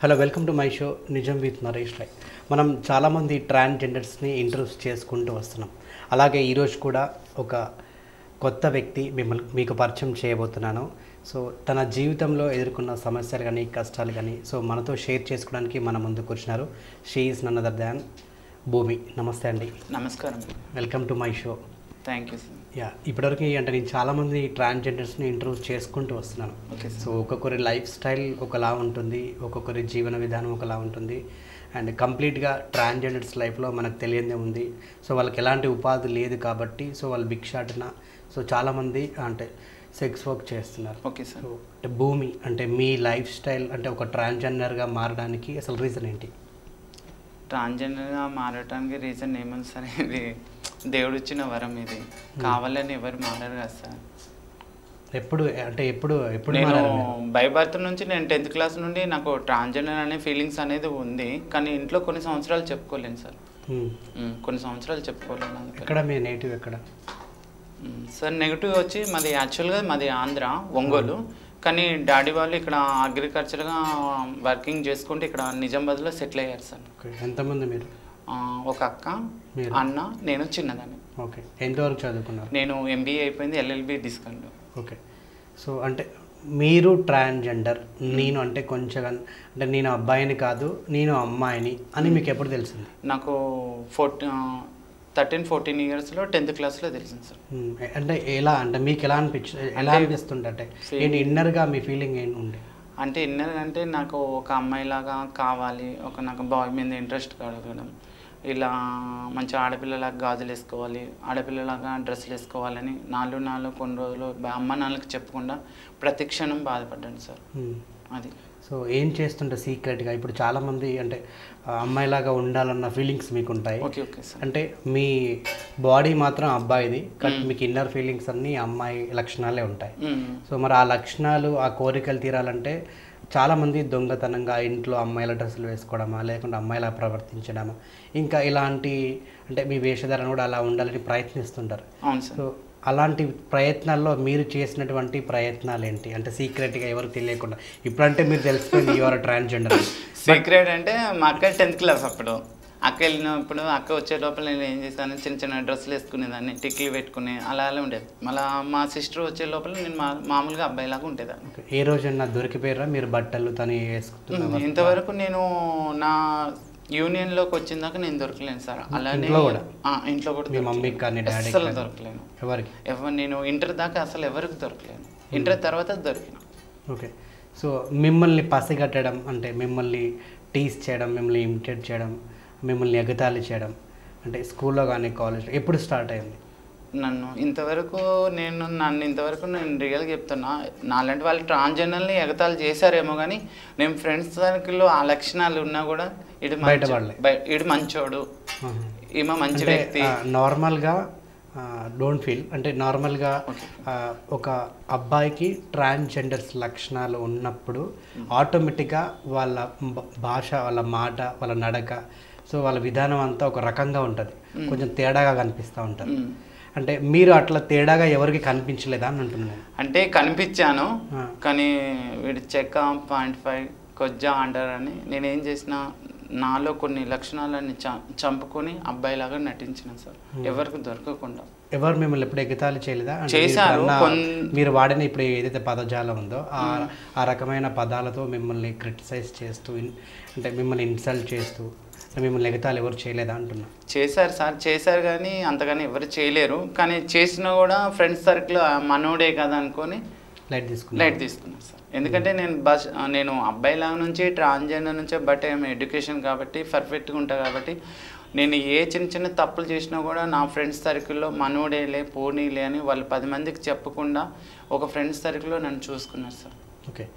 Hello welcome to my show నిజం with Naresh Rai మనం చాలామంది ట్రాన్స్జెండర్స్ని ఇంటర్వ్యూస్ చేసుకుంటూ వస్తున్నాం అలాగే ఈరోజు కూడా ఒక కొత్త వ్యక్తి మిమ్మల్ని మీకు పరిచయం చేయబోతున్నాను సో తన జీవితంలో ఎదుర్కొన్న సమస్యలు కానీ కష్టాలు కానీ సో మనతో షేర్ చేసుకోవడానికి మన ముందుకు వచ్చినారు షీఈస్ నన్ అదర్ దాన్ భూమి నమస్తే అండి నమస్కారం welcome to my show thank you sir yeah ఇప్పటివరకు అంటే నేను చాలామంది ట్రాన్స్జెండర్స్ని ఇంటర్వ్యూస్ చేసుకుంటూ వస్తున్నాను ఓకే సో ఒక్కొక్కరి లైఫ్ స్టైల్ ఒకలా ఉంటుంది ఒక్కొక్కరి జీవన విధానం ఒకలా ఉంటుంది అండ్ కంప్లీట్గా ట్రాన్స్జెండర్స్ లైఫ్లో మనకు తెలియదే ఉంది సో వాళ్ళకి ఎలాంటి ఉపాధి లేదు కాబట్టి సో వాళ్ళు భిక్షాటన సో చాలామంది అంటే సెక్స్ వర్క్ చేస్తున్నారు ఓకే సార్ సో అంటే భూమి అంటే మీ లైఫ్ స్టైల్ అంటే ఒక ట్రాన్స్జెండర్గా మారడానికి అసలు రీజన్ ఏంటి ట్రాన్స్జెండర్గా మారటానికి రీజన్ ఏముంది సార్ ఇది దేవుడు ఇచ్చిన వరం ఇది కావాలని ఎవరు మారరు కదా సార్ ఎప్పుడు అంటే ఎప్పుడు ఎప్పుడు నేను మారారు మీరు? బై బర్త్ నుంచి నేను టెన్త్ క్లాస్ నుండి నాకు ట్రాన్స్జెండర్ అనే ఫీలింగ్స్ అనేది ఉంది కానీ ఇంట్లో కొన్ని సంవత్సరాలు చెప్పుకోలేను సార్ Hmm. మ్, కొన్ని సంవత్సరాలు చెప్పుకోలేను అందుకని ఎక్కడ మీ నేటివ్ ఎక్కడ మ్, సార్ నెగిటివ్ వచ్చి మాది యాక్చువల్గా మాది ఆంధ్ర ఒంగోలు కానీ డాడీ వాళ్ళు ఇక్కడ అగ్రికల్చర్గా వర్కింగ్ చేసుకుంటే ఇక్కడ నిజామాబాద్లో సెటిల్ అయ్యారు సార్ ఓకే ఎంతమంది మీరు ఆ, ఒక అక్క మీరు? అన్న నేను చిన్నదాన్ని ఓకే ఎంతవరకు చదువుకున్నారు నేను ఎంబీఏ అయిపోయింది ఎల్ఎల్బి డిస్కౌంట్ ఓకే సో అంటే మీరు ట్రాన్స్జెండర్ నేను అంటే కొంచెం అంటే నేను అబ్బాయిని కాదు నేను అమ్మాయిని అని మీకు ఎప్పుడు తెలిసింది నాకు ఫోర్టీ థర్టీన్ ఫోర్టీన్ ఇయర్స్లో టెన్త్ క్లాస్లో తెలిసింది సార్ మ్మ్. అంటే ఎలా అంటే మీకు ఎలా అనిపించు ఎలా అంటే అనిపిస్తుంది అంటే feel- ఏంటి ఇన్నర్గా మీ ఫీలింగ్ ఏంటి ఉండే అంటే ఇన్నర్ అంటే నాకు ఒక అమ్మాయిలాగా కావాలి ఒక నాకు బాయ్ మీద ఇంట్రెస్ట్ కలగడం ఇలా మంచి ఆడపిల్లలాగా గాజులు వేసుకోవాలి ఆడపిల్లలాగా డ్రెస్సులు వేసుకోవాలని నాలుగు నాలుగు కొన్ని రోజులు బ- అమ్మ నాన్నలకు చెప్పకుండా ప్రతి క్షణం బాధపడ్డాను సార్ మ్మ్. అది సో ఏం చేస్తుంటే సీక్రెట్గా ఇప్పుడు చాలామంది అంటే ఆ, అమ్మాయిలాగా ఉండాలన్న ఫీలింగ్స్ మీకు ఉంటాయి ఓకే ఓకే సార్ అంటే మీ బాడీ మాత్రం అబ్బాయిది కానీ మీకు ఇన్నర్ ఫీలింగ్స్ అన్నీ అమ్మాయి లక్షణాలే ఉంటాయి మ్మ్. సో మరి ఆ లక్షణాలు ఆ కోరికలు తీరాలంటే చాలామంది దొంగతనంగా ఇంట్లో అమ్మాయిల డ్రెస్సులు వేసుకోవడమా లేకుంటే అమ్మాయిలా ప్రవర్తించడమా ఇంకా ఇలాంటి అంటే మీ వేషధారణ కూడా అలా ఉండాలని ప్రయత్నిస్తుంటారు అవును సార్ సో అలాంటి ప్రయత్నాల్లో మీరు చేసినటువంటి ప్రయత్నాలు ఏంటి అంటే సీక్రెట్గా ఎవరు తెలియకుండా ఇప్పుడంటే మీరు తెలిసిపోయింది యువర్ ట్రాన్స్జెండర్ సీక్రెట్ అంటే మా అక్క టెన్త్ క్లాస్ అప్పుడు అక్క వెళ్ళినప్పుడు అక్క వచ్చే లోపల నేను ఏం చేశాను చిన్న చిన్న డ్రెస్సులు వేసుకునేదాన్ని టిక్లు పెట్టుకుని అలా అలా ఉండేది మళ్ళీ మా సిస్టర్ వచ్చే లోపల నేను మా మామూలుగా అబ్బాయిలాగా ఉండేదాన్ని ఏ రోజైనా దొరికిపోయారా మీరు బట్టలు తను వేసుకుంటున్నారు ఇంతవరకు నేను నా యూనియన్లోకి వచ్చిన దాకా నేను దొరకలేను సార్ అలానే ఇంట్లో కూడా? ఆ, ఇంట్లో కూడా మీ మమ్మీకి కానీ దొరకలేను. డాడీకి అస్సలు కానీ? దొరకలేను ఎవరికి ఎవరు నేను ఇంటర్ దాకా అసలు ఎవరికి దొరకలేను ఇంటర్ తర్వాత దొరికిన ఓకే సో మిమ్మల్ని పసిగట్టడం అంటే మిమ్మల్ని టీస్ చేయడం మిమ్మల్ని ఇమిటేట్ చేయడం మిమ్మల్ని ఎగతాళి చేయడం అంటే స్కూల్లో కానీ కాలేజ్లో ఎప్పుడు స్టార్ట్ అయింది నన్ను ఇంతవరకు నేను నన్ను ఇంతవరకు నేను రియల్గా చెప్తున్నా నాలాంటి వాళ్ళు ట్రాన్స్జెండర్ని ఎగతాళి చేశారేమో కానీ నేను ఫ్రెండ్స్ సర్కిల్లో ఆ లక్షణాలు ఉన్నా కూడా ఇటు మంచి బయటపడలే. బయ- ఇటు మంచోడు ఆహా. ఈమె మంచి అంటే వ్యక్తి ఆ, నార్మల్గా డోంట్ ఫీల్ అంటే నార్మల్గా Okay. ఆ, ఒక అబ్బాయికి ట్రాన్స్జెండర్స్ లక్షణాలు ఉన్నప్పుడు ఆటోమేటిక్గా వాళ్ళ భ- భాష వాళ్ళ మాట వాళ్ళ నడక సో వాళ్ళ విధానం అంతా ఒక రకంగా ఉంటుంది కొంచెం తేడాగా కనిపిస్తూ ఉంటారు మ్మ్. అంటే మీరు అట్లా తేడాగా ఎవరికి కనిపించలేదా అని అంటున్నాను అంటే కనిపించాను ఆ. కానీ వీడి చెక్క పాయింట్ ఫైవ్ కొజ్జా అంటారని నేనేం చేసిన నాలో కొన్ని లక్షణాలన్నీ చ చంపుకొని అబ్బాయిలాగా నటించిన సార్ ఎవరికి దొరకకుండా ఎవరు మిమ్మల్ని ఎప్పుడు ఎగతాళి చేయలేదా అంటే మీరు చేశారు. అన్న- కొన్- మీరు వాడిన ఇప్పుడు ఏదైతే పదజాలం ఉందో ఆ ఆ రకమైన పదాలతో మిమ్మల్ని క్రిటిసైజ్ చేస్తూ ఇన్- అంటే మిమ్మల్ని ఇన్సల్ట్ చేస్తూ మిమ్మల్ని ఎగతాళి ఎవరు చేయలేదా అంటున్నా చేశారు సార్ చేశారు కానీ అంతగాని ఎవరు చేయలేరు కానీ చేసినా కూడా ఫ్రెండ్స్ సర్కిల్ మనోడే కదా అనుకొని లైట్ తీసుకున్నా లైట్ తీసుకున్నారు సార్ ఎందుకంటే నేను బస్ నేను అబ్బాయిలాగా నుంచి ట్రాన్స్జెండర్ నుంచే బట్ ఏం ఎడ్యుకేషన్ కాబట్టి పర్ఫెక్ట్గా ఉంటా కాబట్టి నేను ఏ చిన్న చిన్న తప్పులు చేసినా కూడా నా ఫ్రెండ్స్ సర్కిల్లో మనోడేలే పోనీలే అని వాళ్ళు పది మందికి చెప్పకుండా ఒక ఫ్రెండ్స్ సర్కిల్లో నన్ను చూసుకున్నారు సార్ ఓకే